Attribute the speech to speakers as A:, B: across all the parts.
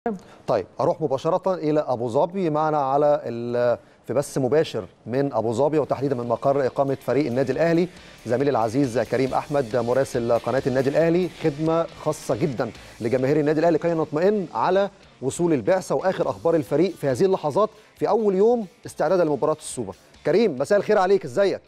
A: طيب اروح مباشره الى ابو ظبي معنا على ال- في بث مباشر من ابو ظبي وتحديدا من مقر اقامه فريق النادي الاهلي زميلي العزيز كريم احمد مراسل قناه النادي الاهلي خدمه خاصه جدا لجماهير النادي الاهلي كي نطمئن على وصول البعثه واخر اخبار الفريق في هذه اللحظات في اول يوم استعدادا لمباراه السوبر كريم مساء الخير عليك ازيك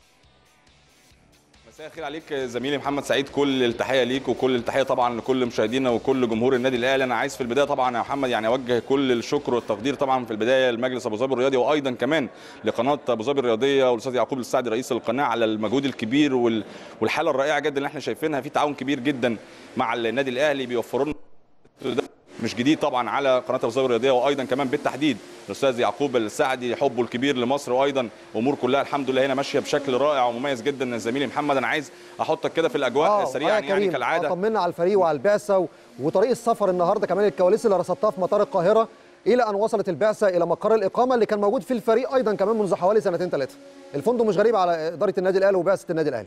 B: مساء الخير عليك زميلي محمد سعيد كل التحيه ليك وكل التحيه طبعا لكل مشاهدينا وكل جمهور النادي الاهلي انا عايز في البدايه طبعا يا محمد يعني اوجه كل الشكر والتقدير طبعا في البدايه لمجلس ابو ظبي الرياضي وايضا كمان لقناه ابو ظبي الرياضيه والاستاذ يعقوب السعدي رئيس القناه على المجهود الكبير وال- والحاله الرائعه جدا اللي احنا شايفينها في تعاون كبير جدا مع النادي الاهلي بيوفروا لنا ده مش جديد طبعا على قناه ابو ظبي الرياضيه وايضا كمان بالتحديد الاستاذ يعقوب السعدي حبه الكبير لمصر وايضا امور كلها الحمد لله هنا ماشيه بشكل رائع ومميز جدا زميلي محمد انا عايز احطك كده في الاجواء سريعا
A: يا
B: يعني
A: كريم،
B: كالعاده
A: آه، طمنا على الفريق وعلى البعثه و... وطريق السفر النهارده كمان الكواليس اللي رصدتها في مطار القاهره الى ان وصلت البعثه الى مقر الاقامه اللي كان موجود في الفريق ايضا كمان منذ حوالي سنتين ثلاثه الفندق مش غريب على اداره النادي الاهلي وبعثه النادي الاهلي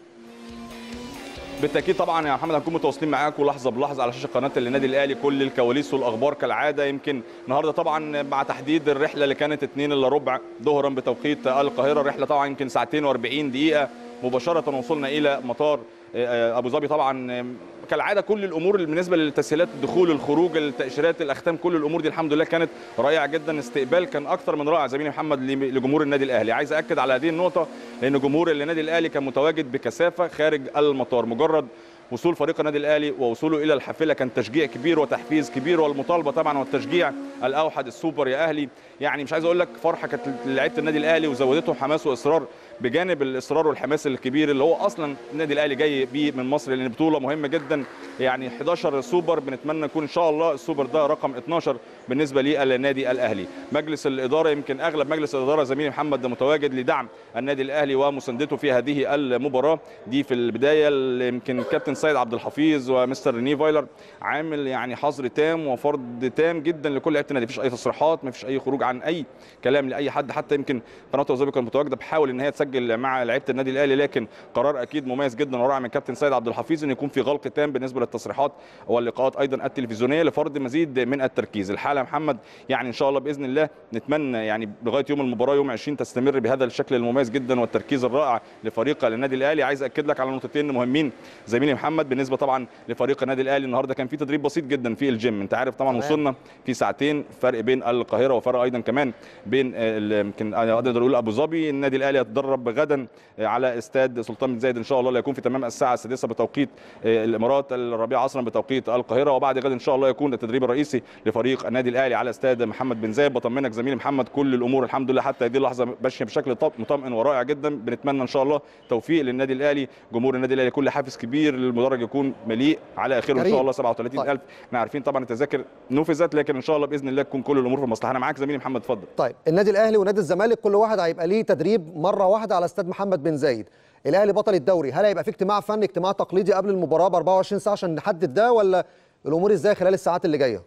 B: بالتاكيد طبعا يا محمد هنكون متواصلين معاكم لحظه بلحظه على شاشه قناه النادي الاهلي كل الكواليس والاخبار كالعاده يمكن النهارده طبعا مع تحديد الرحله اللي كانت 2 الا ربع ظهرا بتوقيت القاهره الرحله طبعا يمكن ساعتين و40 دقيقه مباشره وصلنا الى مطار آه، ابو ظبي طبعا آه، كالعاده كل الامور اللي بالنسبه للتسهيلات الدخول الخروج التاشيرات الاختام كل الامور دي الحمد لله كانت رائعه جدا استقبال كان اكثر من رائع زميلي محمد ل- لجمهور النادي الاهلي عايز اكد على هذه النقطه لان جمهور النادي الاهلي كان متواجد بكثافه خارج المطار مجرد وصول فريق النادي الاهلي ووصوله الى الحافله كان تشجيع كبير وتحفيز كبير والمطالبه طبعا والتشجيع الاوحد السوبر يا اهلي يعني مش عايز اقول لك فرحه كانت لعيبه النادي الاهلي وزودتهم حماس واصرار بجانب الاصرار والحماس الكبير اللي هو اصلا النادي الاهلي جاي بيه من مصر لان بطوله مهمه جدا يعني 11 سوبر بنتمنى يكون ان شاء الله السوبر ده رقم 12 بالنسبه للنادي الاهلي مجلس الاداره يمكن اغلب مجلس الاداره زميلي محمد متواجد لدعم النادي الاهلي ومساندته في هذه المباراه دي في البدايه اللي يمكن كابتن سيد عبد الحفيظ ومستر ريني فايلر عامل يعني حظر تام وفرض تام جدا لكل لعيبه النادي مفيش اي تصريحات مفيش اي خروج عن اي كلام لاي حد حتى يمكن قناه ابو ظبي كانت متواجده بحاول ان هي تسجل مع لعيبه النادي الاهلي لكن قرار اكيد مميز جدا ورائع من كابتن سيد عبد الحفيظ ان يكون في غلق تام بالنسبه للتصريحات واللقاءات ايضا التلفزيونيه لفرض مزيد من التركيز الحاله يا محمد يعني ان شاء الله باذن الله نتمنى يعني لغايه يوم المباراه يوم 20 تستمر بهذا الشكل المميز جدا والتركيز الرائع لفريق النادي الاهلي عايز اكد لك على نقطتين مهمين زميلي محمد بالنسبه طبعا لفريق النادي الاهلي النهارده كان في تدريب بسيط جدا في الجيم انت عارف طبعا
A: تمام.
B: وصلنا في ساعتين فرق بين القاهره وفرق ايضا كمان بين آه، ال- يمكن أنا اقدر اقول ابو ظبي النادي الاهلي يتدرب غدا آه، على استاد سلطان بن زايد ان شاء الله ليكون في تمام الساعه السادسه بتوقيت آه، الامارات الربيع عصرا بتوقيت القاهره وبعد غد ان شاء الله يكون التدريب الرئيسي لفريق النادي الاهلي على استاد محمد بن زايد بطمنك زميلي محمد كل الامور الحمد لله حتى هذه اللحظه ماشيه بشكل طب- مطمئن ورائع جدا بنتمنى ان شاء الله توفيق للنادي الاهلي جمهور النادي الاهلي كل حافز كبير المدرج يكون مليء على اخره ان
A: كريم.
B: شاء الله 37000 احنا عارفين طبعا التذاكر نفذت لكن ان شاء الله باذن الله تكون كل الامور في المصلحه انا معاك زميلي محمد اتفضل
A: طيب النادي الاهلي ونادي الزمالك كل واحد هيبقى ليه تدريب مره واحده على استاد محمد بن زايد الاهلي بطل الدوري هل هيبقى في اجتماع فني اجتماع تقليدي قبل المباراه ب 24 ساعه عشان نحدد ده ولا الامور ازاي خلال الساعات اللي جايه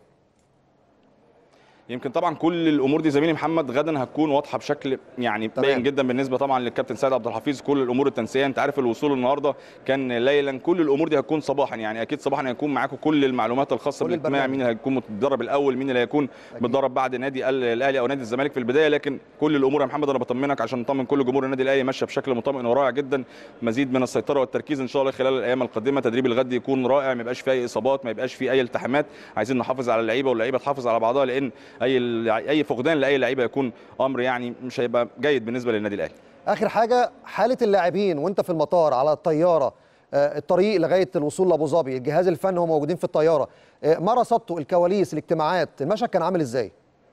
B: يمكن طبعا كل الامور دي زميلي محمد غدا هتكون واضحه بشكل يعني
A: تمام.
B: باين جدا بالنسبه طبعا للكابتن سيد عبد الحفيظ كل الامور التنسيقيه انت عارف الوصول النهارده كان ليلا كل الامور دي هتكون صباحا يعني اكيد صباحا هيكون معاكم كل المعلومات الخاصه
A: كل
B: بالاجتماع
A: البرنامج.
B: مين اللي هيكون متدرب الاول مين اللي هيكون متدرب بعد نادي ال- الاهلي او نادي الزمالك في البدايه لكن كل الامور يا محمد انا بطمنك عشان نطمن كل جمهور النادي الاهلي ماشيه بشكل مطمئن ورائع جدا مزيد من السيطره والتركيز ان شاء الله خلال الايام القادمه تدريب الغد يكون رائع ما يبقاش فيه اي اصابات ما يبقاش فيه اي التحامات عايزين نحافظ على اللعيبه واللعيبه تحافظ على بعضها لان اي اي فقدان لاي لعيبه يكون امر يعني مش هيبقى جيد بالنسبه للنادي الاهلي
A: اخر حاجه حاله اللاعبين وانت في المطار على الطياره آه، الطريق لغايه الوصول لابو ظبي الجهاز الفني هم موجودين في الطياره آه، ما رصدتوا الكواليس الاجتماعات المشهد كان عامل ازاي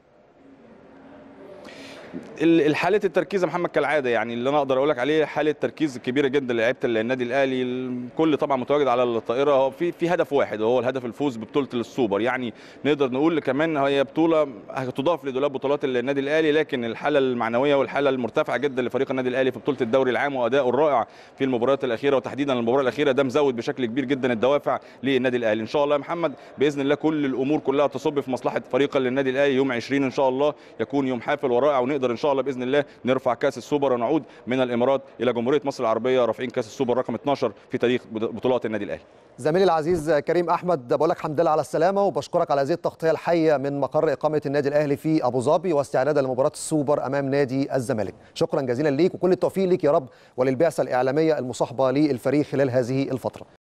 B: ال- حاله التركيز يا محمد كالعاده يعني اللي انا اقدر اقول لك عليه حاله تركيز كبيره جدا لعيبه النادي الاهلي الكل طبعا متواجد على الطائره هو في في هدف واحد وهو الهدف الفوز ببطوله السوبر يعني نقدر نقول كمان هي بطوله هتضاف لدولاب بطولات النادي الاهلي لكن الحاله المعنويه والحاله المرتفعه جدا لفريق النادي الاهلي في بطوله الدوري العام وادائه الرائع في المباريات الاخيره وتحديدا المباراه الاخيره ده مزود بشكل كبير جدا الدوافع للنادي الاهلي ان شاء الله يا محمد باذن الله كل الامور كلها تصب في مصلحه فريق النادي الاهلي يوم 20 ان شاء الله يكون يوم حافل ورائع ونقدر نقدر ان شاء الله باذن الله نرفع كاس السوبر ونعود من الامارات الى جمهوريه مصر العربيه رافعين كاس السوبر رقم 12 في تاريخ بطولات النادي الاهلي
A: زميلي العزيز كريم احمد بقول لك الحمد لله على السلامه وبشكرك على هذه التغطيه الحيه من مقر اقامه النادي الاهلي في ابو ظبي واستعدادا لمباراه السوبر امام نادي الزمالك شكرا جزيلا ليك وكل التوفيق ليك يا رب وللبعثه الاعلاميه المصاحبه للفريق خلال هذه الفتره